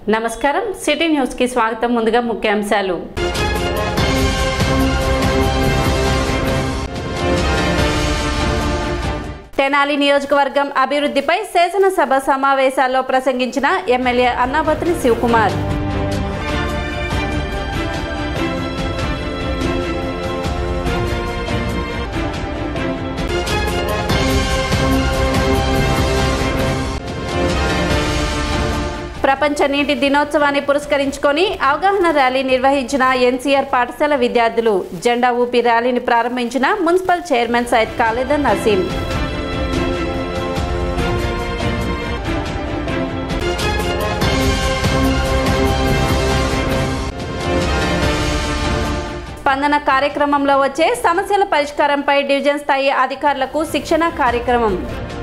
నమస్కారం city news కి స్వాగతం ముందుగా ముఖ్యాంశాలు తెనాలి నియోజకవర్గం అభివృద్ధిపై శాసనసభ సమావేశాల్లో ప్రసంగించిన ఎమ్మెల్యే అన్నాబత్రి శివకుమార్ ప్రపంచ నీటి దినోత్సవాన్ని పురస్కరించుకొని అవగాహన ర్యాలీ నిర్వహించిన ఎన్సీఆర్ పాఠశాల విద్యార్థులు జెండా ఊపి ర్యాలీని ప్రారంభించిన మున్సిపల్ చైర్మన్ సైద్ ఖాళీద్ నసీం స్పందన కార్యక్రమంలో వచ్చే సమస్యల పరిష్కారంపై డివిజన్ స్థాయి అధికారులకు శిక్షణ కార్యక్రమం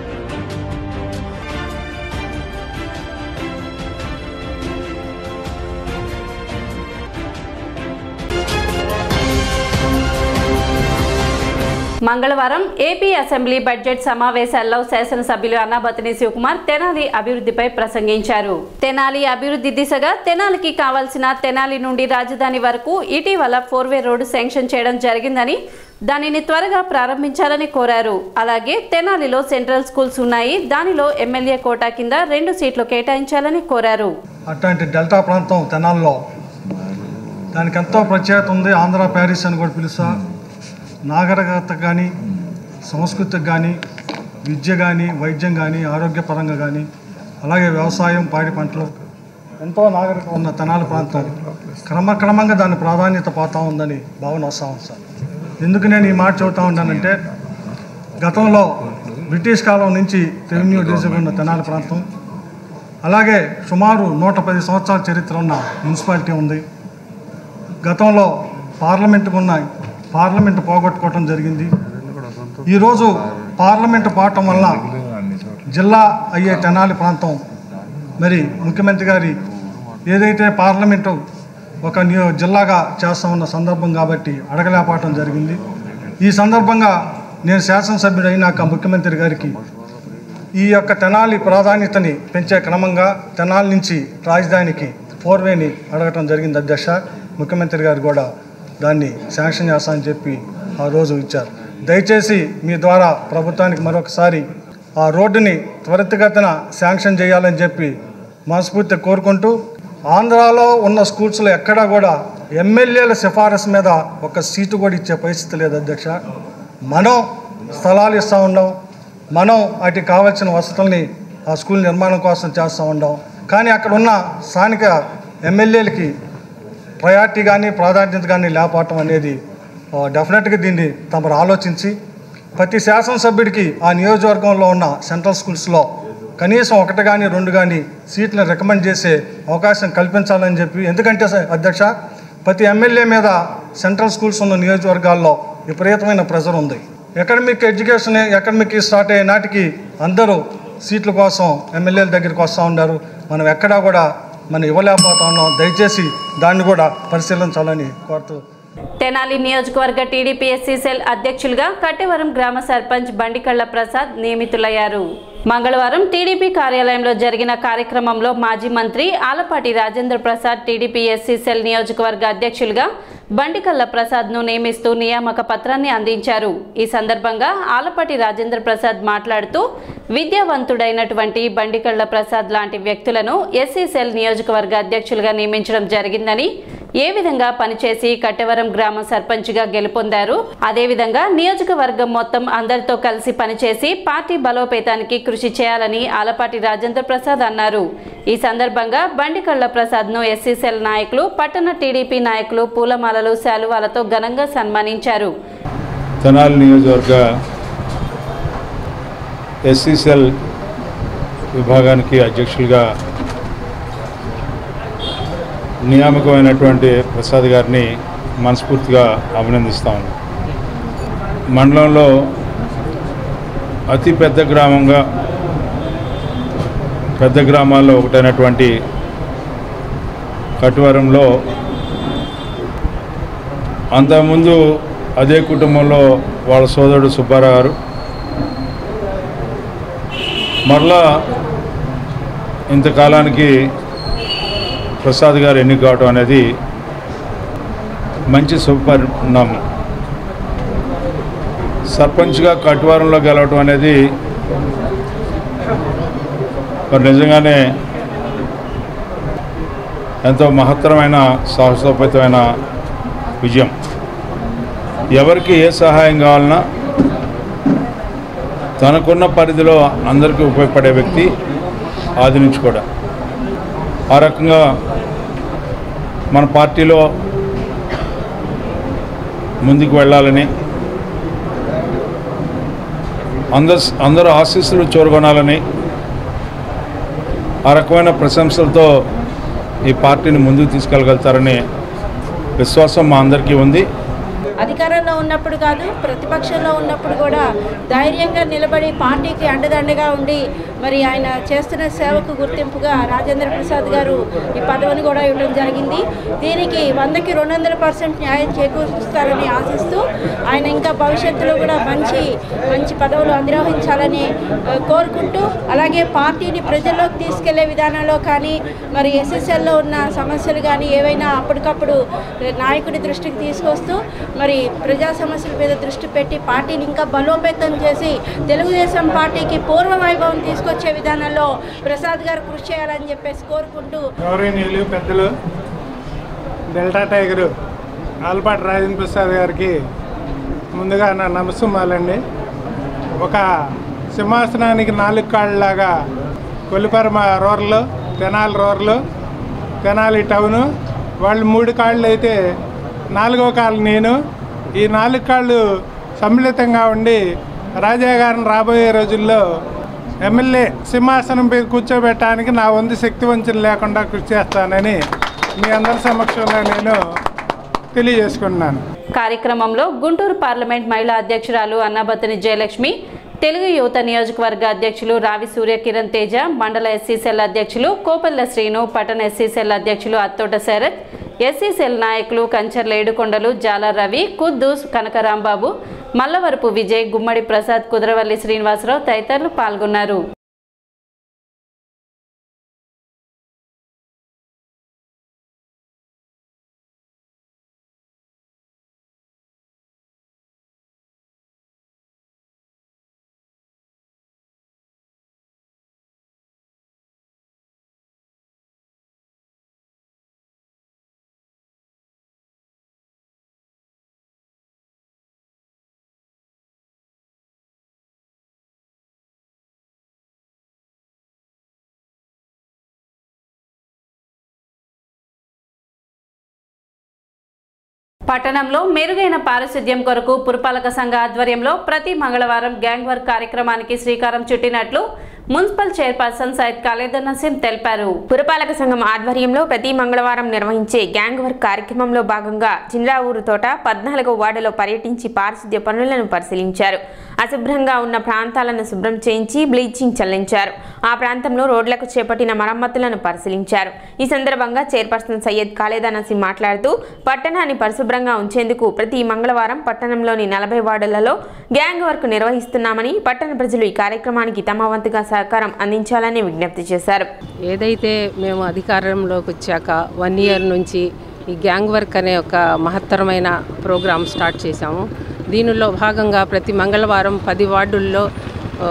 మంగళవారం ఏపీ అసెంబ్లీ బడ్జెట్ సమావేశాల్లో శాసనసభ్యులు అన్నాబతిని శివకుమార్ తెనాలి అభివృద్ధిపై ప్రసంగించారు తెనాలి అభివృద్ధి దిశగా తెనాలికి కావాల్సిన తెనాలి నుండి రాజధాని వరకు ఇటీవల ఫోర్వే రోడ్డు శాంక్షన్ చేయడం జరిగిందని దానిని త్వరగా ప్రారంభించాలని కోరారు అలాగే తెనాలిలో సెంట్రల్ స్కూల్స్ ఉన్నాయి దానిలో ఎమ్మెల్యే కోటా కింద రెండు సీట్లు కేటాయించాలని కోరారు అట్లాంటి డెల్టా ప్రాంతం తెనాల్లో దానికి ఎంతో ప్రత్యేకత ఉంది ఆంధ్ర ప్యారిస్ అని కూడా పిలుస్తా నాగరికత కానీ సంస్కృతికి కానీ విద్య కానీ వైద్యం కానీ ఆరోగ్యపరంగా కానీ అలాగే వ్యవసాయం పాడి పంటలు ఎంతో నాగరికత ఉన్న తెనాలి ప్రాంతం క్రమక్రమంగా దాని ప్రాధాన్యత పోతా ఉందని భావన వస్తూ ఉంది సార్ ఎందుకు నేను ఈ మాట చెబుతా ఉన్నానంటే గతంలో బ్రిటిష్ కాలం నుంచి రెవెన్యూ డివిజన్ ఉన్న తెనాలి ప్రాంతం అలాగే సుమారు నూట పది సంవత్సరాల చరిత్ర ఉన్న మున్సిపాలిటీ ఉంది గతంలో పార్లమెంటుకు ఉన్న పార్లమెంటు పోగొట్టుకోవటం జరిగింది ఈరోజు పార్లమెంటు పోవటం వల్ల జిల్లా అయ్యే తెనాలి ప్రాంతం మరి ముఖ్యమంత్రి గారి ఏదైతే పార్లమెంటు ఒక నియో జిల్లాగా చేస్తా ఉన్న సందర్భం కాబట్టి అడగలేకపోవటం జరిగింది ఈ సందర్భంగా నేను శాసనసభ్యుడు అయినాక ముఖ్యమంత్రి గారికి ఈ యొక్క తెనాలి ప్రాధాన్యతని పెంచే క్రమంగా తెనాలి నుంచి రాజధానికి ఫోర్వేని అడగటం జరిగింది అధ్యక్ష ముఖ్యమంత్రి గారు కూడా దాన్ని శాంక్షన్ చేస్తామని చెప్పి ఆ రోజు ఇచ్చారు దయచేసి మీ ద్వారా ప్రభుత్వానికి మరొకసారి ఆ రోడ్డుని త్వరితగతిన శాంక్షన్ చేయాలని చెప్పి మనస్ఫూర్తిగా కోరుకుంటూ ఆంధ్రాలో ఉన్న స్కూల్స్లో ఎక్కడా కూడా ఎమ్మెల్యేల సిఫారసు మీద ఒక సీటు కూడా ఇచ్చే పరిస్థితి లేదు అధ్యక్ష మనం స్థలాలు ఇస్తూ ఉన్నాం మనం వాటికి కావాల్సిన వసతుల్ని ఆ స్కూల్ నిర్మాణం కోసం చేస్తూ ఉన్నాం కానీ అక్కడ ఉన్న స్థానిక ఎమ్మెల్యేలకి ప్రయారిటీ కానీ ప్రాధాన్యత కానీ లేకపోవటం అనేది ఆ, డెఫినెట్గా దీన్ని తమరు ఆలోచించి ప్రతి శాసనసభ్యుడికి ఆ నియోజకవర్గంలో ఉన్న సెంట్రల్ స్కూల్స్లో కనీసం ఒకటి కానీ రెండు కానీ సీట్లను రికమెండ్ చేసే అవకాశం కల్పించాలని చెప్పి ఎందుకంటే స- అధ్యక్ష ప్రతి ఎమ్మెల్యే మీద సెంట్రల్ స్కూల్స్ ఉన్న నియోజకవర్గాల్లో విపరీతమైన ప్రెజర్ ఉంది ఎకడమిక్ ఎడ్యుకేషన్ ఎకడమిక్ స్టార్ట్ అయ్యే నాటికి అందరూ సీట్ల కోసం ఎమ్మెల్యేల దగ్గరికి వస్తూ ఉన్నారు మనం ఎక్కడా కూడా మనం ఇవ్వలేకపోతా ఉన్నాం దయచేసి దాన్ని కూడా పరిశీలించాలని కోరుతూ తెనాలి నియోజకవర్గ టీడీపీ ఎస్సీ సెల్ అధ్యక్షులుగా కట్టెవరం గ్రామ సర్పంచ్ బండికళ్ళ ప్రసాద్ నియమితులయ్యారు మంగళవారం టీడీపీ కార్యాలయంలో జరిగిన కార్యక్రమంలో మాజీ మంత్రి Alapati Rajendra Prasad TDP SC cell నియోజకవర్గ అధ్యక్షులుగా బండికల్ల ప్రసాద్ను నియమిస్తూ నియామక పత్రాన్ని అందించారు ఈ సందర్భంగా ఆలపాటి రాజేంద్ర ప్రసాద్ మాట్లాడుతూ విద్యావంతుడైనటువంటి బండికళ్ళ ప్రసాద్ లాంటి వ్యక్తులను ఎస్సీ సెల్ నియోజకవర్గ అధ్యక్షులుగా నియమించడం జరిగిందని ఏ విధంగా పనిచేసి కట్టెవరం గ్రామ సర్పంచ్గా గెలుపొందారు అదేవిధంగా నియోజకవర్గం మొత్తం అందరితో కలిసి పనిచేసి పార్టీ బలోపేతానికి కృషి చేయాలని ఆలపాటి రాజేంద్ర ప్రసాద్ అన్నారు ఈ సందర్భంగా బండికళ్ళ ప్రసాద్ను ఎస్సీసెల్ నాయకులు పట్టణ టీడీపీ నాయకులు పూలమాలలు శాలువాలతో ఘనంగా సన్మానించారు తెనాలి నియోజకవర్గ ఎస్సీసెల్ విభాగానికి అధ్యక్షులుగా నియామకమైనటువంటి ప్రసాద్ గారిని మనస్ఫూర్తిగా అభినందిస్తాము మండలంలో అతి పెద్ద గ్రామంగా పెద్ద గ్రామాల్లో ఒకటైనటువంటి కటువరంలో అంతకుముందు అదే కుటుంబంలో వాళ్ళ సోదరుడు సుబ్బారావు గారు మరలా ఇంతకాలానికి ప్రసాద్ గారు ఎన్నిక కావడం అనేది మంచి శుభపరిణామం సర్పంచ్గా కట్టువారంలో గెలవడం అనేది మరి నిజంగానే ఎంతో మహత్తరమైన సాహసోపేతమైన విజయం ఎవరికి ఏ సహాయం కావాలన్నా తనకున్న పరిధిలో అందరికీ ఉపయోగపడే వ్యక్తి ఆది నుంచి కూడా ఆ రకంగా మన పార్టీలో ముందుకు వెళ్ళాలని అందరు అందరూ ఆశీస్సులు చూరగొనాలని ఆ రకమైన ప్రశంసలతో ఈ పార్టీని ముందుకు తీసుకెళ్ళగలుగుతారనే విశ్వాసం మా అందరికీ ఉంది అధికారంలో ఉన్నప్పుడు కాదు ప్రతిపక్షంలో ఉన్నప్పుడు కూడా ధైర్యంగా నిలబడి పార్టీకి అండదండగా ఉండి మరి ఆయన చేస్తున్న సేవకు గుర్తింపుగా రాజేంద్ర ప్రసాద్ గారు ఈ పదవిని కూడా ఇవ్వడం జరిగింది దీనికి వందకి రెండు వందల పర్సెంట్ న్యాయం చేకూరుస్తారని ఆశిస్తూ ఆయన ఇంకా భవిష్యత్తులో కూడా మంచి మంచి పదవులు అధిరోహించాలని ఆ, కోరుకుంటూ అలాగే పార్టీని ప్రజల్లోకి తీసుకెళ్లే విధానంలో కానీ మరి ఎస్ఎస్ఎల్లో ఉన్న సమస్యలు కానీ ఏవైనా అప్పటికప్పుడు నాయకుడి దృష్టికి తీసుకొస్తూ మరి ప్రజా సమస్యల మీద దృష్టి పెట్టి పార్టీని ఇంకా బలోపేతం చేసి తెలుగుదేశం పార్టీకి పూర్వ వైభవం తీసుకొచ్చే విధానంలో ప్రసాద్ గారు కృషి చేయాలని చెప్పేసి కోరుకుంటూ గౌరవనీయులు పెద్దలు డెల్టా టైగరు ఆల్పాటి రాజేంద్ర ప్రసాద్ గారికి ముందుగా నా నమస్సుమాలండి ఒక సింహాసనానికి నాలుగు కాళ్ళలాగా కొలిపరమ రోర్లు తెనాలి రోర్లు తెనాలి టౌను వాళ్ళు మూడు కాళ్ళు అయితే నాలుగో కాళ్ళు నేను ఈ నాలుగు కాళ్ళు సమ్మిళితంగా ఉండి రాజా గారిని రాబోయే రోజుల్లో ఎమ్మెల్యే సింహాసనం మీద కూర్చోబెట్టడానికి నా వంతు శక్తి వంచన లేకుండా కృషి చేస్తానని మీ అందరి సమక్షంలో నేను తెలియజేసుకుంటున్నాను కార్యక్రమంలో గుంటూరు పార్లమెంట్ మహిళా అధ్యక్షురాలు అన్నాబతిని జయలక్ష్మి తెలుగు యువత నియోజకవర్గ అధ్యక్షులు రావి సూర్య కిరణ్ తేజ మండల ఎస్సీ సెల్ అధ్యక్షులు కోపల్ల శ్రీను పట్టణ ఎస్సీ సెల్ అధ్యక్షులు అత్తోట శరత్ ఎస్సీ సెల్ నాయకులు కంచర్ల ఏడుకొండలు జాల రవి కుద్దూస్ కనకరాంబాబు మల్లవరపు విజయ్ గుమ్మడి ప్రసాద్ కుదరవల్లి శ్రీనివాసరావు తదితరులు పాల్గొన్నారు పట్టణంలో మెరుగైన పారిశుద్ధ్యం కొరకు పురపాలక సంఘ ఆధ్వర్యంలో ప్రతి మంగళవారం గ్యాంగ్ వర్క్ కార్యక్రమానికి శ్రీకారం చుట్టినట్లు మున్సిపల్ చైర్పర్సన్ సైద్ ఖాళీద్ నసీం తెలిపారు పురపాలక సంఘం ఆధ్వర్యంలో ప్రతి మంగళవారం నిర్వహించే గ్యాంగ్ వర్క్ కార్యక్రమంలో భాగంగా చిన్రావూరు తోట పద్నాలుగో వార్డులో పర్యటించి పారిశుద్ధ్య పనులను పరిశీలించారు అశుభ్రంగా ఉన్న ప్రాంతాలను శుభ్రం చేయించి బ్లీచింగ్ చల్లించారు ఆ ప్రాంతంలో రోడ్లకు చేపట్టిన మరమ్మతులను పరిశీలించారు ఈ సందర్భంగా చైర్పర్సన్ సయ్యద్ ఖాళీదా నసీం మాట్లాడుతూ పట్టణాన్ని పరిశుభ్రంగా ఉంచేందుకు ప్రతి మంగళవారం పట్టణంలోని నలభై వార్డులలో గ్యాంగ్ వర్క్ నిర్వహిస్తున్నామని పట్టణ ప్రజలు ఈ కార్యక్రమానికి తమ వంతుగా సహకారం అందించాలని విజ్ఞప్తి చేశారు ఏదైతే మేము అధికారంలోకి వచ్చాక వన్ ఇయర్ నుంచి ఈ గ్యాంగ్ వర్క్ అనే ఒక మహత్తరమైన ప్రోగ్రాం స్టార్ట్ చేశాము దీనిలో భాగంగా ప్రతి మంగళవారం పది వార్డుల్లో ఆ,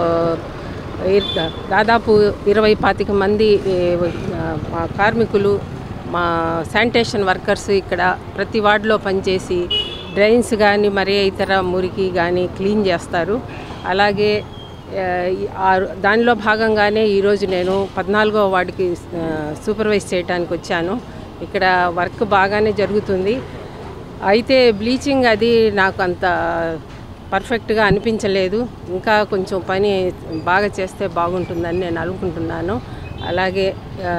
ఇర్- దాదాపు ఇరవై పాతిక మంది ఏ, ఆ, మా కార్మికులు మా శానిటేషన్ వర్కర్స్ ఇక్కడ ప్రతి వార్డులో పనిచేసి డ్రైన్స్ కానీ మరే ఇతర మురికి కానీ క్లీన్ చేస్తారు అలాగే ఆ, ఈ- ఆ- దానిలో భాగంగానే ఈరోజు నేను పద్నాలుగో వార్డుకి ఆ, సూపర్వైజ్ చేయడానికి వచ్చాను ఇక్కడ వర్క్ బాగానే జరుగుతుంది అయితే బ్లీచింగ్ అది నాకు అంత పర్ఫెక్ట్గా అనిపించలేదు ఇంకా కొంచెం పని బాగా చేస్తే బాగుంటుందని నేను అనుకుంటున్నాను అలాగే ఆ,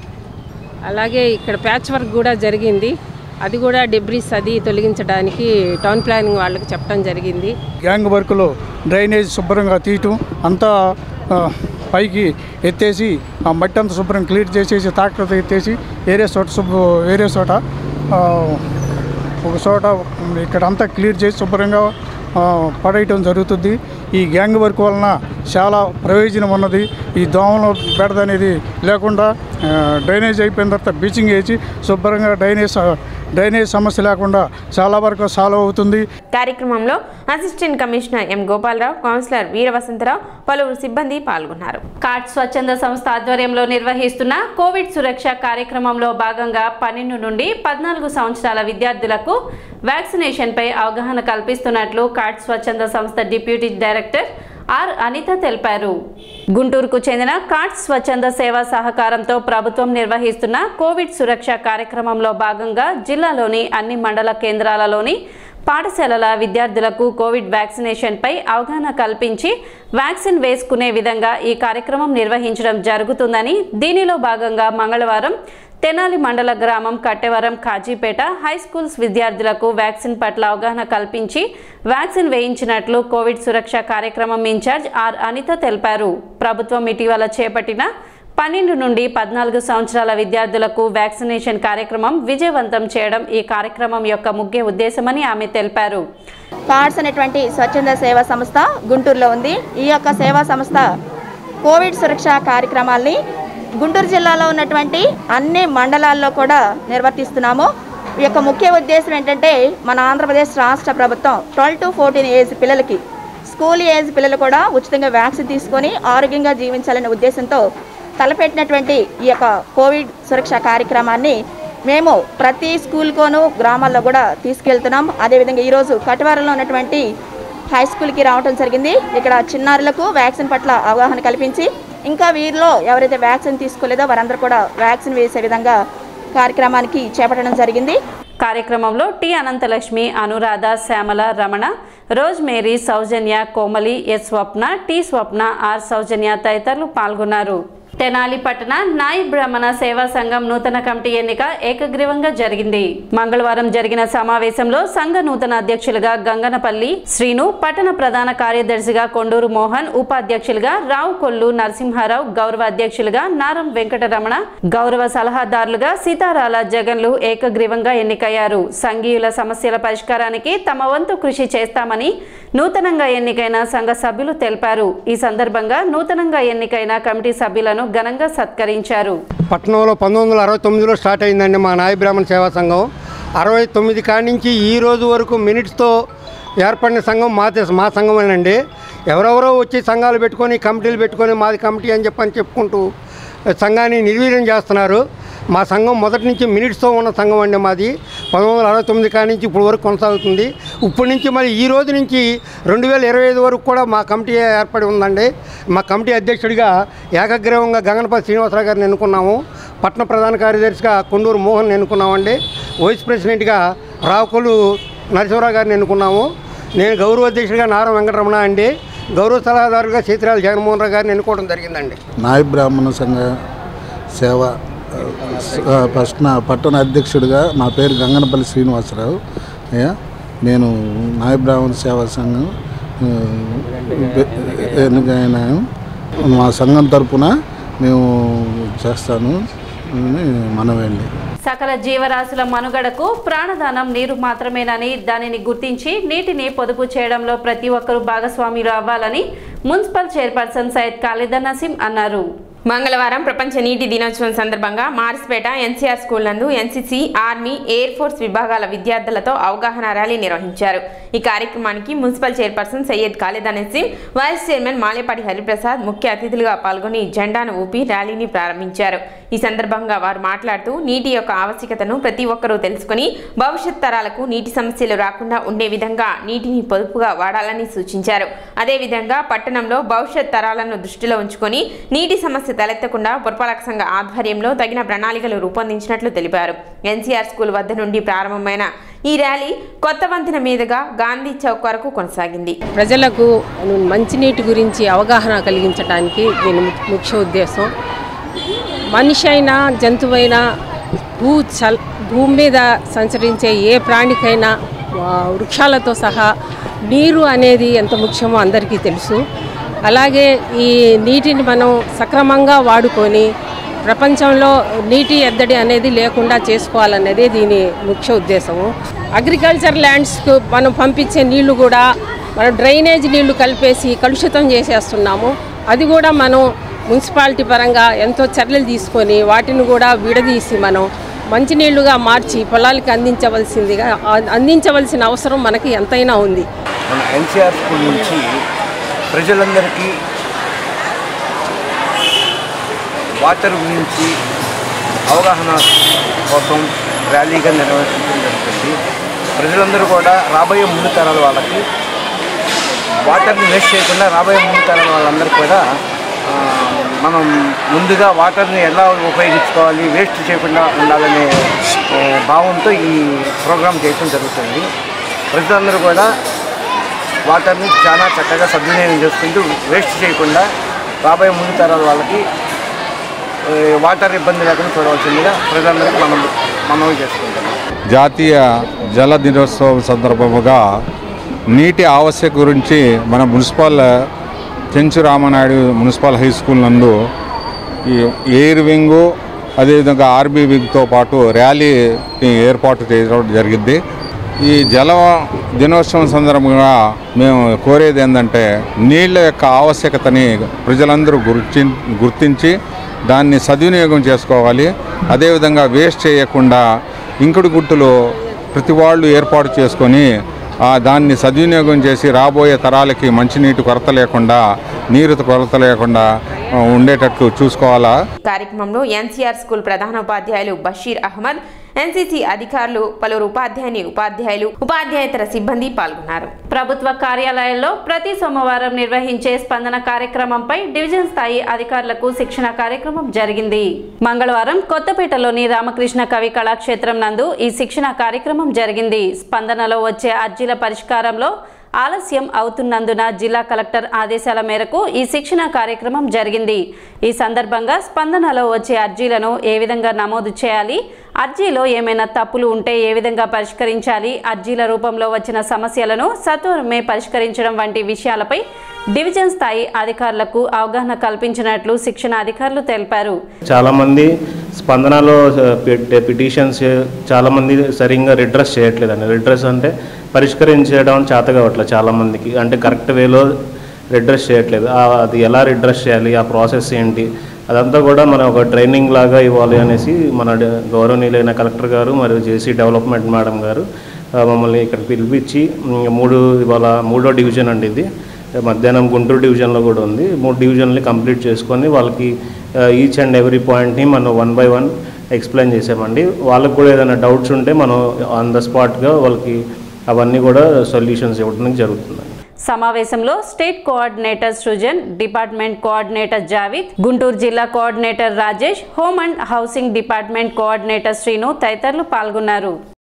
అలాగే ఇక్కడ ప్యాచ్ వర్క్ కూడా జరిగింది అది కూడా డెబ్రిస్ అది తొలగించడానికి టౌన్ ప్లానింగ్ వాళ్ళకి చెప్పడం జరిగింది గ్యాంగ్ వర్క్లో డ్రైనేజ్ శుభ్రంగా తీయటం అంతా ఆ, పైకి ఎత్తేసి ఆ మట్టి అంతా శుభ్రం క్లియర్ చేసేసి ట్రాక్టర్తో ఎత్తేసి వేరే చోట శుభ్ర వేరే చోట ఆ, ఒక చోట ఇక్కడ అంతా క్లియర్ చేసి శుభ్రంగా ఆ, పడేయటం జరుగుతుంది ఈ గ్యాంగ్ వర్క్ వలన చాలా ప్రయోజనం ఉన్నది ఈ దోమల బెడద అనేది లేకుండా ఆ, డ్రైనేజ్ అయిపోయిన తర్వాత బీచింగ్ వేసి శుభ్రంగా డ్రైనేజ్ డ్రైనేజ్ సమస్య లేకుండా చాలా వరకు సాల్వ్ అవుతుంది కార్యక్రమంలో assistant commissioner M Gopalarao councillor Veera Vasantharao పలువురు సిబ్బంది పాల్గొన్నారు కార్ట్ స్వచ్ఛంద సంస్థ ఆధ్వర్యంలో నిర్వహిస్తున్న కోవిడ్ సురక్ష కార్యక్రమంలో భాగంగా పన్నెండు నుండి పద్నాలుగు సంవత్సరాల విద్యార్థులకు వ్యాక్సినేషన్పై అవగాహన కల్పిస్తున్నట్లు కార్ట్ స్వచ్ఛంద సంస్థ డిప్యూటీ డైరెక్టర్ ఆర్ అనిత తెలిపారు గుంటూరుకు చెందిన కార్ట్స్ స్వచ్ఛంద సేవా సహకారంతో ప్రభుత్వం నిర్వహిస్తున్న కోవిడ్ సురక్ష కార్యక్రమంలో భాగంగా జిల్లాలోని అన్ని మండల కేంద్రాలలోని పాఠశాలల విద్యార్థులకు కోవిడ్ వ్యాక్సినేషన్పై అవగాహన కల్పించి వ్యాక్సిన్ వేసుకునే విధంగా ఈ కార్యక్రమం నిర్వహించడం జరుగుతుందని దీనిలో భాగంగా మంగళవారం తెనాలి మండల గ్రామం కట్టెవరం కాజీపేట హై స్కూల్స్ విద్యార్థులకు వ్యాక్సిన్ పట్ల అవగాహన కల్పించి వ్యాక్సిన్ వేయించినట్లు కోవిడ్ సురక్ష కార్యక్రమం ఇన్ఛార్జ్ ఆర్ అనిత తెలిపారు ప్రభుత్వం ఇటీవల చేపట్టిన పన్నెండు నుండి పద్నాలుగు సంవత్సరాల విద్యార్థులకు వ్యాక్సినేషన్ కార్యక్రమం విజయవంతం చేయడం ఈ కార్యక్రమం యొక్క ముఖ్య ఉద్దేశమని ఆమె తెలిపారు కార్డ్స్ అనేటువంటి స్వచ్ఛంద సేవా సంస్థ గుంటూరులో ఉంది ఈ యొక్క సేవా సంస్థ కోవిడ్ సురక్ష కార్యక్రమాల్ని గుంటూరు జిల్లాలో ఉన్నటువంటి అన్ని మండలాల్లో కూడా నిర్వర్తిస్తున్నాము ఈ యొక్క ముఖ్య ఉద్దేశం ఏంటంటే మన ఆంధ్రప్రదేశ్ రాష్ట్ర ప్రభుత్వం ట్వెల్వ్ టు ఫోర్టీన్ ఏజ్ పిల్లలకి స్కూల్ ఏజ్ పిల్లలు కూడా ఉచితంగా వ్యాక్సిన్ తీసుకొని ఆరోగ్యంగా జీవించాలనే ఉద్దేశంతో తలపెట్టినటువంటి ఈ యొక్క కోవిడ్ సురక్ష కార్యక్రమాన్ని మేము ప్రతి స్కూల్కోనూ గ్రామాల్లో కూడా తీసుకెళ్తున్నాం అదేవిధంగా ఈరోజు కటివారంలో ఉన్నటువంటి హై స్కూల్కి రావడం జరిగింది ఇక్కడ చిన్నారులకు వ్యాక్సిన్ పట్ల అవగాహన కల్పించి ఇంకా వీరిలో ఎవరైతే వ్యాక్సిన్ తీసుకోలేదో వారందరూ కూడా వ్యాక్సిన్ వేసే విధంగా కార్యక్రమానికి చేపట్టడం జరిగింది కార్యక్రమంలో T Ananthalakshmi Anuradha Shyamala Ramana Rose Mary Soujanya Komali S Swapna T Swapna R Soujanya తదితరులు పాల్గొన్నారు తెనాలి పట్టణ నాయి బ్రాహ్మణ సేవా సంఘం నూతన కమిటీ ఎన్నిక ఏకగ్రీవంగా జరిగింది మంగళవారం జరిగిన సమావేశంలో సంఘ నూతన అధ్యక్షులుగా గంగనపల్లి శ్రీను పట్టణ ప్రధాన కార్యదర్శిగా కొండూరు మోహన్ ఉపాధ్యక్షులుగా రావు కొల్లు నరసింహారావు గౌరవ అధ్యక్షులుగా నారం వెంకటరమణ గౌరవ సలహాదారులుగా సీతారాల జగన్లు ఏకగ్రీవంగా ఎన్నికయ్యారు సంఘీయుల సమస్యల పరిష్కారానికి తమ వంతు కృషి చేస్తామని నూతనంగా ఎన్నికైన సంఘ సభ్యులు తెలిపారు ఈ సందర్భంగా నూతనంగా ఎన్నికైన కమిటీ సభ్యులను ఘనంగా సత్కరించారు పట్టణంలో పంతొమ్మిది వందల అరవై తొమ్మిదిలో స్టార్ట్ అయిందండి మా నాయ బ్రాహ్మణ సేవా సంఘం అరవై తొమ్మిది కాడి నుంచి ఈ రోజు వరకు మినిట్స్తో ఏర్పడిన సంఘం మా మా సంఘమేనండి ఎవరెవరో వచ్చి సంఘాలు పెట్టుకొని కమిటీలు పెట్టుకొని మాది కమిటీ అని చెప్పని చెప్పుకుంటూ సంఘాన్ని నిర్వీర్యం చేస్తున్నారు మా సంఘం మొదటి నుంచి మినిట్స్తో ఉన్న సంఘం అండి మాది పంతొమ్మిది వందల అరవై తొమ్మిది కాడి నుంచి ఇప్పుడు వరకు కొనసాగుతుంది ఇప్పటి నుంచి మరి ఈ రోజు నుంచి రెండు వేల ఇరవై ఐదు వరకు కూడా మా కమిటీ ఏర్పడి ఉందండి మా కమిటీ అధ్యక్షుడిగా ఏకగ్రీవంగా గగనపతి శ్రీనివాసరావు గారిని ఎన్నుకున్నాము పట్టణ ప్రధాన కార్యదర్శిగా కొండూరు మోహన్ ఎన్నుకున్నామండి వైస్ ప్రెసిడెంట్గా రావుకొల్లు నరసింహరావు గారిని ఎన్నుకున్నాము నేను గౌరవ అధ్యక్షుడిగా నారం వెంకటరమణ అండి గౌరవ సలహాదారుగా సీతారాల జగన్మోహన్ రావు గారిని ఎన్నుకోవడం జరిగిందండి నాయ బ్రాహ్మణ సంఘ సేవ ఆ, ఫస్ట్ నా పట్టణ అధ్యక్షుడిగా నా పేరు గంగనపల్లి శ్రీనివాసరావు అయ్యా నేను నాయ బ్రాహ్మణ సేవా సంఘం ఆ, ఎ- ఎన్నికైన మా సంఘం తరపున మేము చేస్తాను అని మనవేండి సకల జీవరాశుల మనుగడకు ప్రాణదానం నీరు మాత్రమేనని దానిని గుర్తించి నీటిని పొదుపు చేయడంలో ప్రతి ఒక్కరూ భాగస్వాములు అవ్వాలని మున్సిపల్ చైర్పర్సన్ సయ్యద్ ఖాలిదా నసీం అన్నారు మంగళవారం ప్రపంచ నీటి దినోత్సవం సందర్భంగా మార్స్పేట ఎన్సీఆర్ స్కూల్ నందు ఎన్సీసీ ఆర్మీ ఎయిర్ ఫోర్స్ విభాగాల విద్యార్థులతో అవగాహన ర్యాలీ నిర్వహించారు ఈ కార్యక్రమానికి municipal chairperson Syed Khalida Naseem vice chairman Malepati Hariprasad ముఖ్య అతిథులుగా పాల్గొని జెండాను ఊపి ర్యాలీని ప్రారంభించారు ఈ సందర్భంగా వారు మాట్లాడుతూ నీటి యొక్క ఆవశ్యకతను ప్రతి ఒక్కరూ తెలుసుకుని భవిష్యత్ తరాలకు నీటి సమస్యలు రాకుండా ఉండే విధంగా నీటిని పొదుపుగా వాడాలని సూచించారు అదేవిధంగా పట్టణంలో భవిష్యత్ తరాలను దృష్టిలో ఉంచుకొని నీటి సమస్య తలెత్తకుండా పురపాలక సంఘ ఆధ్వర్యంలో తగిన ప్రణాళికలు రూపొందించినట్లు తెలిపారు ఎన్సీఆర్ స్కూల్ వద్ద నుండి ప్రారంభమైన ఈ ర్యాలీ కొత్త వంతెన మీదుగా గాంధీ చౌక్ వరకు కొనసాగింది ప్రజలకు మంచినీటి గురించి అవగాహన కలిగించడానికి దీని ము- ముఖ్య ఉద్దేశం మనిషి అయినా జంతువైనా భూ చల్ భూమి మీద సంచరించే ఏ ప్రాణికైనా ఆ, వృక్షాలతో సహా నీరు అనేది ఎంత ముఖ్యమో అందరికీ తెలుసు అలాగే ఈ నీటిని మనం సక్రమంగా వాడుకొని ప్రపంచంలో నీటి ఎద్దడి అనేది లేకుండా చేసుకోవాలనేది దీని ముఖ్య ఉద్దేశము అగ్రికల్చర్ ల్యాండ్స్కు మనం పంపించే నీళ్లు కూడా మనం డ్రైనేజ్ నీళ్లు కలిపేసి కలుషితం చేసేస్తున్నాము అది కూడా మనం మున్సిపాలిటీ పరంగా ఎంతో చర్యలు తీసుకొని వాటిని కూడా విడదీసి మనం మంచినీళ్లుగా మార్చి పొలాలకు అందించవలసిందిగా అందించవలసిన అవసరం మనకి ఎంతైనా ఉంది మన ఎన్సీఆర్ స్కూల్ నుంచి ప్రజలందరికీ వాటర్ గురించి అవగాహన కోసం ర్యాలీగా నిర్వహించడం జరుగుతుంది ప్రజలందరూ కూడా రాబోయే ముందు తరాల వాళ్ళకి వాటర్ని వేస్ట్ చేయకుండా రాబోయే ముందు తరాల వాళ్ళందరూ కూడా ఆ, మనం ముందుగా వాటర్ని ఎలా ఉపయోగించుకోవాలి వేస్ట్ చేయకుండా ఉండాలనే ఆ, భావంతో ఈ ప్రోగ్రాం చేయడం జరుగుతుంది ప్రజలందరూ కూడా వాటర్ని చాలా చక్కగా సద్వినియోగం చేసుకుంటూ వేస్ట్ చేయకుండా రాబోయే ముందు తరాల వాళ్ళకి ఆ, వాటర్ ఇబ్బంది లేకుండా చూడవలసిందిగా ప్రజలందరికీ మనం మనవి చేసుకుంటున్నాం జాతీయ జల దినోత్సవం సందర్భముగా నీటి ఆవశ్యక గురించి మన municipal Chenchu Ramanaidu municipal high school నందు ఈ ఎయిర్ వింగు అదేవిధంగా ఆర్బీ వింగ్తో పాటు ర్యాలీ ఏర్పాటు చేయడం జరిగింది ఈ జల దినోత్సవం సందర్భంగా మేము కోరేది ఏంటంటే నీళ్ళ యొక్క ఆవశ్యకతని ప్రజలందరూ గుర్తి గుర్తించి దాన్ని సద్వినియోగం చేసుకోవాలి అదేవిధంగా వేస్ట్ చేయకుండా ఇంకుడు గుట్టులు ప్రతి వాళ్ళు ఏర్పాటు చేసుకొని ఆ దాన్ని సద్వినియోగం చేసి రాబోయే తరాలకి మంచినీటి కొరత లేకుండా నీరు కొరత లేకుండా ఆ, ఉండేటట్లు చూసుకోవాలా కార్యక్రమంలో ఎన్సీఆర్ స్కూల్ ప్రధాన ఉపాధ్యాయులు బషీర్ అహ్మద్ ఎన్సీసీ అధికారులు పలువురు ఉపాధ్యాయుని ఉపాధ్యాయులు ఉపాధ్యాయేతర సిబ్బంది పాల్గొన్నారు ప్రభుత్వ కార్యాలయాల్లో ప్రతి సోమవారం నిర్వహించే స్పందన కార్యక్రమంపై డివిజన్ స్థాయి అధికారులకు శిక్షణ కార్యక్రమం జరిగింది మంగళవారం కొత్తపేటలోని రామకృష్ణ కవి కళాక్షేత్రం నందు ఈ శిక్షణ కార్యక్రమం జరిగింది స్పందనలో వచ్చే అర్జీల పరిష్కారంలో ఆలస్యం అవుతున్నందున జిల్లా కలెక్టర్ ఆదేశాల మేరకు ఈ శిక్షణ కార్యక్రమం జరిగింది ఈ సందర్భంగా స్పందనలో వచ్చే అర్జీలను ఏ విధంగా నమోదు చేయాలి అర్జీలో ఏమైనా తప్పులు ఉంటే ఏ విధంగా పరిష్కరించాలి అర్జీల రూపంలో వచ్చిన సమస్యలను సత్వరమే పరిష్కరించడం వంటి విషయాలపై డివిజన్ స్థాయి అధికారులకు అవగాహన కల్పించినట్లు శిక్షణ అధికారులు తెలిపారు చాలామంది స్పందనలో పెట్టే పిటిషన్స్ చాలామంది సరిగ్గా రిడ్రెస్ చేయట్లేదండి రిడ్రెస్ అంటే పరిష్కరించడం చేత కావట్లేదు చాలామందికి అంటే కరెక్ట్ వేలో రిడ్రెస్ చేయట్లేదు ఆ- అది ఎలా రిడ్రెస్ చేయాలి ఆ ప్రాసెస్ ఏంటి అదంతా కూడా మనం ఒక ట్రైనింగ్ లాగా ఇవ్వాలి అనేసి మన డ- గౌరవనీయులైన కలెక్టర్ గారు మరియు జేసీ డెవలప్మెంట్ మేడం గారు ఆ, మమ్మల్ని ఇక్కడ పిలిపించి ఉమ్, మూడు ఇవాళ మూడో డివిజన్ అండి ఇది మధ్యాహ్నం గుంటూరు డివిజన్లో కూడా ఉంది మూడు డివిజన్లు కంప్లీట్ చేసుకొని వాళ్ళకి ఈచ్ అండ్ ఎవ్రీ పాయింట్ని మనం వన్ బై వన్ ఎక్స్ప్లెయిన్ చేసామండి వాళ్ళకి కూడా ఏదైనా డౌట్స్ ఉంటే మనం ఆన్ ద స్పాట్గా వాళ్ళకి అవన్నీ కూడా సొల్యూషన్స్ ఇవ్వడానికి జరుగుతుంది సమావేశంలో state coordinator Srujan department coordinator Javid Guntur జిల్లా coordinator Rajesh home and housing department coordinator Srinu తదితరులు పాల్గొన్నారు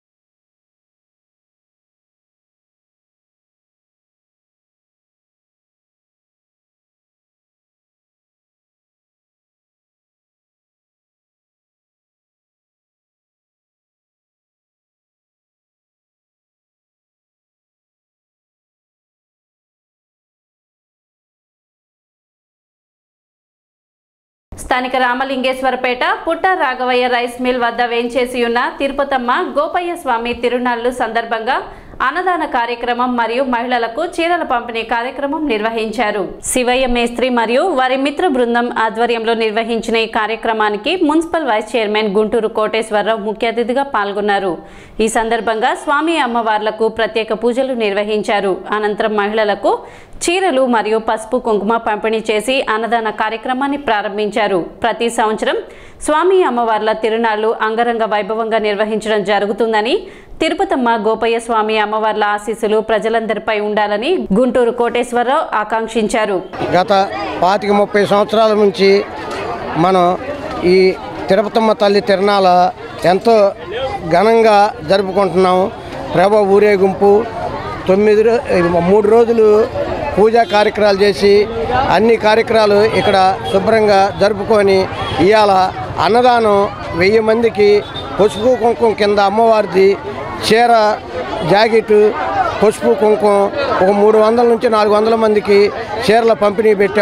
స్థానిక రామలింగేశ్వరపేట పుట్ట రాఘవయ్య రైస్ మిల్ వద్ద వేంచేసి ఉన్న తిరుపతమ్మ గోపయ్య స్వామి తిరునాళ్లు సందర్భంగా అన్నదాన కార్యక్రమం మరియు మహిళలకు చీరల పంపిణీ కార్యక్రమం నిర్వహించారు శివయ్య మేస్త్రి మరియు వారి మిత్ర బృందం ఆధ్వర్యంలో నిర్వహించిన ఈ కార్యక్రమానికి municipal vice chairman Guntur Koteswararao ముఖ్య అతిథిగా పాల్గొన్నారు ఈ సందర్భంగా స్వామి అమ్మవార్లకు ప్రత్యేక పూజలు నిర్వహించారు అనంతరం మహిళలకు చీరలు మరియు పసుపు కుంకుమ పంపిణీ చేసి అన్నదాన కార్యక్రమాన్ని ప్రారంభించారు ప్రతి సంవత్సరం స్వామి అమ్మవార్ల తిరునాళ్లు అంగరంగ వైభవంగా నిర్వహించడం జరుగుతుందని తిరుపతమ్మ గోపయ్య స్వామి అమ్మవార్ల ఆశీస్సులు ప్రజలందరిపై ఉండాలని గుంటూరు కోటేశ్వరరావు ఆకాంక్షించారు గత పాతిక ముప్పై సంవత్సరాల నుంచి మనం ఈ తిరుపతమ్మ తల్లి తిరణాల ఎంతో ఘనంగా జరుపుకుంటున్నాము ప్రభ ఊరేగింపు తొమ్మిది రో మూడు రోజులు పూజా కార్యక్రమాలు చేసి అన్ని కార్యక్రమాలు ఇక్కడ శుభ్రంగా జరుపుకొని ఇవాళ అన్నదానం వెయ్యి మందికి పసుపు కుంకుమ కింద అమ్మవారిది చీర జాకెట్ పసుపు కుంకుమ ఒక మూడు వందల నుంచి నాలుగు వందల మందికి చీరల పంపిణీ పెట్టాము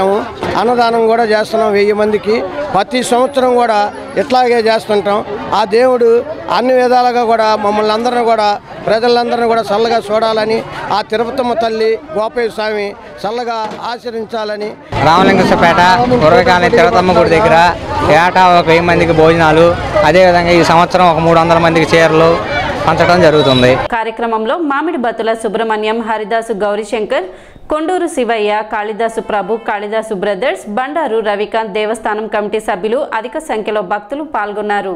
అన్నదానం కూడా చేస్తున్నాం వెయ్యి మందికి ప్రతి సంవత్సరం కూడా ఇట్లాగే చేస్తుంటాం ఆ దేవుడు అన్ని విధాలుగా కూడా మమ్మల్ని అందరిని కూడా ప్రజలందరినీ కూడా చల్లగా చూడాలని ఆ తిరుపతమ్మ తల్లి గోపయ్య స్వామి చల్లగా ఆచరించాలని రామలింగేశ్వరపేట ఉరవకాలని తిరుపతమ్మ గుడి దగ్గర ఏటా ఒక వెయ్యి మందికి భోజనాలు అదేవిధంగా ఈ సంవత్సరం ఒక మూడు వందల మందికి చీరలు పంచడం జరుగుతుంది కార్యక్రమంలో మామిడి బతుల సుబ్రహ్మణ్యం హరిదాసు గౌరీశంకర్ కొండూరు శివయ్య కాళిదాసు ప్రభు కాళిదాసు బ్రదర్స్ బండారు రవికాంత్ దేవస్థానం కమిటీ సభ్యులు అధిక సంఖ్యలో భక్తులు పాల్గొన్నారు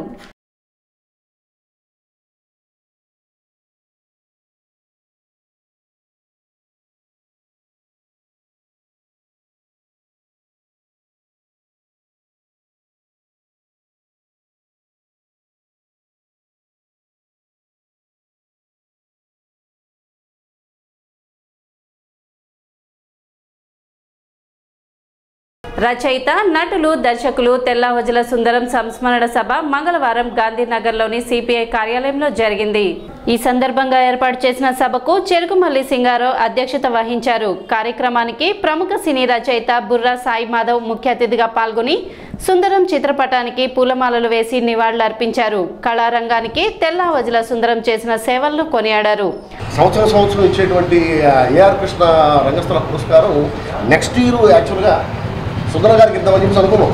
రచయిత నటులు దర్శకులు తెల్లవజల సుందరం సంస్మరణ సభ మంగళవారం గాంధీనగర్లోని సిపిఐ కార్యాలయంలో జరిగింది ఈ సందర్భంగా ఏర్పాటు చేసిన సభకు చెరుకుమల్లి సింగారావు అధ్యక్షత వహించారు కార్యక్రమానికి ప్రముఖ సినీ రచయిత బుర్రా సాయి మాధవ్ ముఖ్య అతిథిగా పాల్గొని సుందరం చిత్రపటానికి పూలమాలలు వేసి నివాళులర్పించారు కళారంగానికి తెల్లవజల సుందరం చేసిన సేవలను కొనియాడారు సంవత్సరం సంవత్సరం ఇచ్చేటువంటి ఏఆర్ కృష్ణ రంగస్థల పురస్కారం నెక్స్ట్ ఇయర్ యాక్చువల్గా సుందర గారికి ఇద్దామని చెప్పి అనుకున్నాం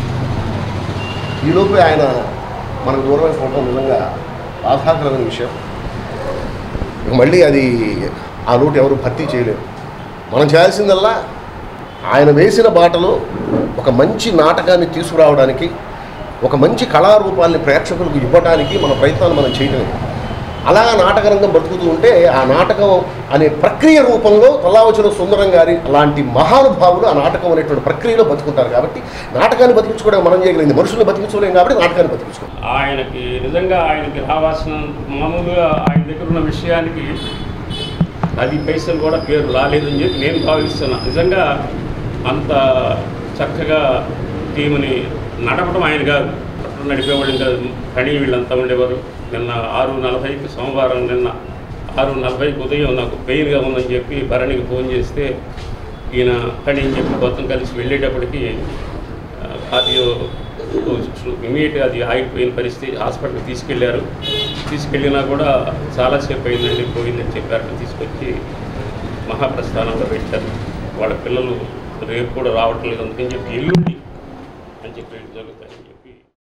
ఈలోపు ఆయన మనకు దూరం అయిపోవడం నిజంగా బాధాకరమైన విషయం ఇక మళ్ళీ అది ఆ లోటు ఎవరు భర్తీ చేయలేరు మనం చేయాల్సిందల్లా ఆయన వేసిన బాటలో ఒక మంచి నాటకాన్ని తీసుకురావడానికి ఒక మంచి కళారూపాల్ని ప్రేక్షకులకు ఇవ్వడానికి మన ప్రయత్నాలు మనం చేయటమే అలా నాటకరంగం బతుకుతూ ఉంటే ఆ నాటకం అనే ప్రక్రియ రూపంలో తల్లావచుల సుందరం గారి అలాంటి మహానుభావులు ఆ నాటకం అనేటువంటి ప్రక్రియలో బతుకుంటారు కాబట్టి నాటకాన్ని బతికించుకోవడం మనం చేయగలిగింది మనుషులను బతికించుకోలేం కాబట్టి నాటకాన్ని బతికించుకోవాలి ఆయనకి నిజంగా ఆయనకి రావాల్సిన మామూలుగా ఆయన దగ్గర ఉన్న విషయానికి అది పైసలు కూడా పేరు రాలేదని చెప్పి నేను భావిస్తున్నా నిజంగా అంత చక్కగా టీముని నడపడం ఆయన కాదు నడిపేవాడు ఇంకా కణి వీళ్ళంతా ఉండేవారు నిన్న ఆరు నలభైకి సోమవారం నిన్న ఆరు నలభైకి ఉదయం నాకు పెయిన్గా ఉందని చెప్పి భరణికి ఫోన్ చేస్తే ఈయన కణి అని చెప్పి మొత్తం కలిసి వెళ్ళేటప్పటికి కార్డియో ఇమీడియట్గా అది ఆగిపోయిన పరిస్థితి హాస్పిటల్కి తీసుకెళ్లారు తీసుకెళ్ళినా కూడా చాలాసేపు అయిందండి పోయిందని చెప్పారు తీసుకొచ్చి మహాప్రస్థానంలో పెట్టారు వాళ్ళ పిల్లలు రేపు కూడా రావట్లేదు అందుకని చెప్పి ఎల్లుండి అని చెప్పి జరుగుతాయని చెప్పి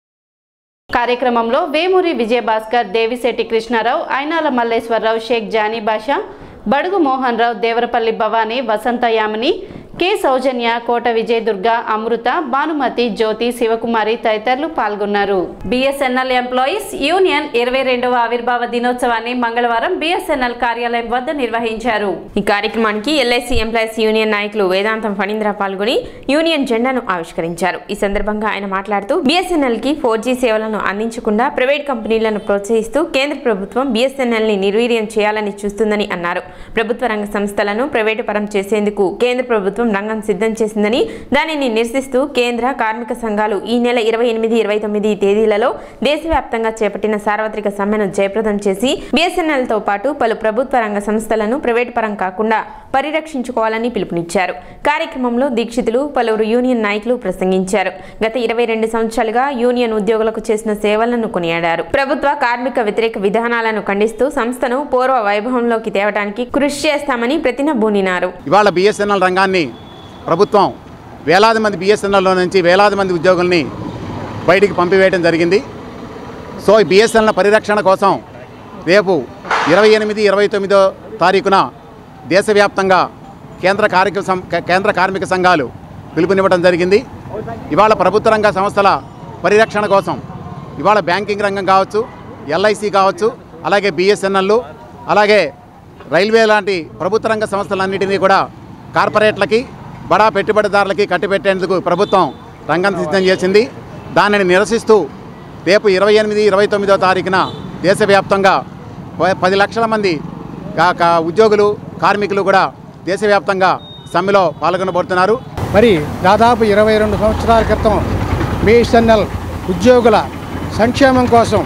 కార్యక్రమంలో వేమూరి విజయభాస్కర్ దేవిశెట్టి కృష్ణారావు అయినాల మల్లేశ్వరరావు షేక్ జానీ బాషా బడుగు మోహన్ రావు దేవరపల్లి భవానీ వసంత యామిని కె సౌజన్య కోట విజయ్ దుర్గా అమృత భానుమతి జ్యోతి శివకుమారి తదితరులు పాల్గొన్నారు బిఎస్ఎన్ఎల్ ఎంప్లాయీస్ యూనియన్ ఇరవై రెండవ ఆవిర్భావ దినోత్సవాన్ని మంగళవారం బిఎస్ఎన్ఎల్ కార్యాలయం వద్ద నిర్వహించారు ఈ కార్యక్రమానికి ఎల్ఐసి ఎంప్లాయీస్ యూనియన్ నాయకులు వేదాంతం ఫణీంద్ర పాల్గొని యూనియన్ జెండాను ఆవిష్కరించారు ఈ సందర్భంగా ఆయన మాట్లాడుతూ బిఎస్ఎన్ఎల్ కి ఫోర్ జీ సేవలను అందించకుండా ప్రైవేట్ కంపెనీలను ప్రోత్సహిస్తూ కేంద్ర ప్రభుత్వం బిఎస్ఎన్ఎల్ ని నిర్వీర్యం చేయాలని చూస్తుందని అన్నారు ప్రభుత్వ రంగ సంస్థలను ప్రైవేటు పరం చేసేందుకు కేంద్ర ప్రభుత్వం రంగం సిద్ధం చేసిందని దానిని నిరసిస్తూ కేంద్ర కార్మిక సంఘాలు ఈ నెల ఇరవై ఎనిమిది ఇరవై తొమ్మిది తేదీలలో దేశవ్యాప్తంగా చేపట్టిన సార్వత్రిక సమ్మెను జయప్రదం చేసి బిఎస్ఎన్ఎల్ తో పాటు పలు ప్రభుత్వ రంగ సంస్థలను ప్రైవేట్ పరం కాకుండా పరిరక్షించుకోవాలని పిలుపునిచ్చారు కార్యక్రమంలో దీక్షితులు పలువురు యూనియన్ నాయకులు ప్రసంగించారు గత ఇరవై రెండు సంవత్సరాలుగా యూనియన్ ఉద్యోగులకు చేసిన సేవలను కొనియాడారు ప్రభుత్వ కార్మిక వ్యతిరేక విధానాలను ఖండిస్తూ సంస్థను పూర్వ వైభవంలోకి తేవడానికి కృషి చేస్తామని ప్రతినబూనినారు ఇవాళ బిఎస్ఎన్ఎల్ రంగాన్ని ప్రభుత్వం వేలాది మంది బిఎస్ఎన్ఎల్లో నుంచి వేలాది మంది ఉద్యోగుల్ని బయటికి పంపివేయడం జరిగింది సో ఈ బిఎస్ఎన్ఎల్ పరిరక్షణ కోసం రేపు ఇరవై ఎనిమిది ఇరవై తొమ్మిదో తారీఖున దేశవ్యాప్తంగా కేంద్ర కార్మిక సం- కేంద్ర కార్మిక సంఘాలు పిలుపునివ్వడం జరిగింది ఇవాళ ప్రభుత్వ రంగ సంస్థల పరిరక్షణ కోసం ఇవాళ బ్యాంకింగ్ రంగం కావచ్చు ఎల్ఐసి కావచ్చు అలాగే బిఎస్ఎన్ఎల్ అలాగే రైల్వే లాంటి ప్రభుత్వ రంగ సంస్థలన్నింటినీ కూడా కార్పొరేట్లకి బడా పెట్టుబడిదారులకి కట్టిపెట్టేందుకు ప్రభుత్వం రంగం సిద్ధం చేసింది దానిని నిరసిస్తూ రేపు ఇరవై ఎనిమిది ఇరవై తొమ్మిదో తారీఖున దేశవ్యాప్తంగా ప- పది లక్షల మంది కా- కా- ఉద్యోగులు కార్మికులు కూడా దేశవ్యాప్తంగా సమ్మెలో పాల్గొనబోతున్నారు మరి దాదాపు ఇరవై రెండు సంవత్సరాల క్రితం బిఎస్ఎన్ఎల్ ఉద్యోగుల సంక్షేమం కోసం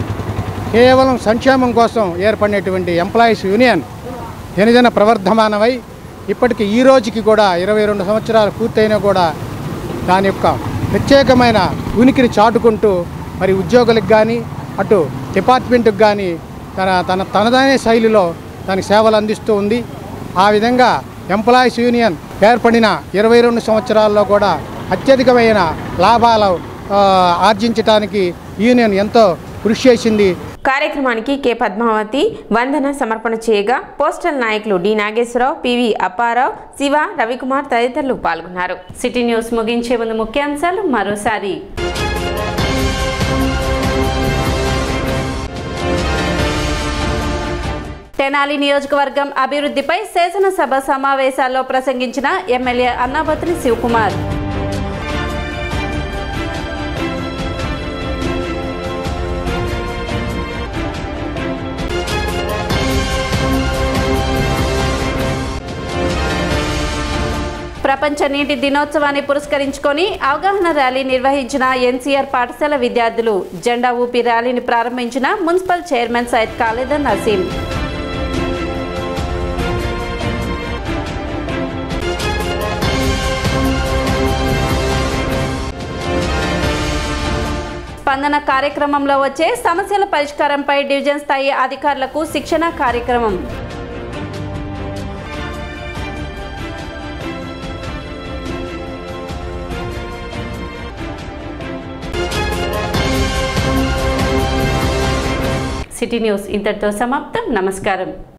కేవలం సంక్షేమం కోసం ఏర్పడినటువంటి ఎంప్లాయీస్ యూనియన్ దినదిన ప్రవర్ధమానమై ఇప్పటికి ఈ రోజుకి కూడా ఇరవై రెండు సంవత్సరాలు పూర్తయినా కూడా దాని యొక్క ప్రత్యేకమైన ఉనికిని చాటుకుంటూ మరి ఉద్యోగులకు కానీ అటు డిపార్ట్మెంట్కి కానీ తన తన తనదైన శైలిలో దానికి సేవలు అందిస్తూ ఉంది ఆ విధంగా ఎంప్లాయీస్ యూనియన్ ఏర్పడిన ఇరవై రెండు సంవత్సరాల్లో కూడా అత్యధికమైన లాభాలు ఆ, ఆర్జించడానికి యూనియన్ ఎంతో కృషి చేసింది కార్యక్రమానికి కె పద్మావతి వందన సమర్పణ చేయగా పోస్టల్ నాయకులు డి నాగేశ్వరరావు పివి అప్పారావు శివ రవికుమార్ తదితరులు పాల్గొన్నారు సిటీ న్యూస్ ముగించే ముందు ముఖ్యాంశాలు మరోసారి తెనాలి నియోజకవర్గం అభివృద్ధిపై శాసనసభ సమావేశాల్లో ప్రసంగించిన ఎమ్మెల్యే అన్నాబత్రి శివకుమార్ ప్రపంచ నీటి దినోత్సవాన్ని పురస్కరించుకొని అవగాహన ర్యాలీ నిర్వహించిన ఎన్సీఆర్ పాఠశాల విద్యార్థులు జెండా ఊపి ర్యాలీని ప్రారంభించిన మున్సిపల్ చైర్మన్ సైద్ ఖాళీద్ నసీం స్పందన కార్యక్రమంలో వచ్చే సమస్యల పరిష్కారంపై డివిజన్ స్థాయి అధికారులకు శిక్షణ కార్యక్రమం సిటీ న్యూస్ ఇంతటితో సమాప్తం నమస్కారం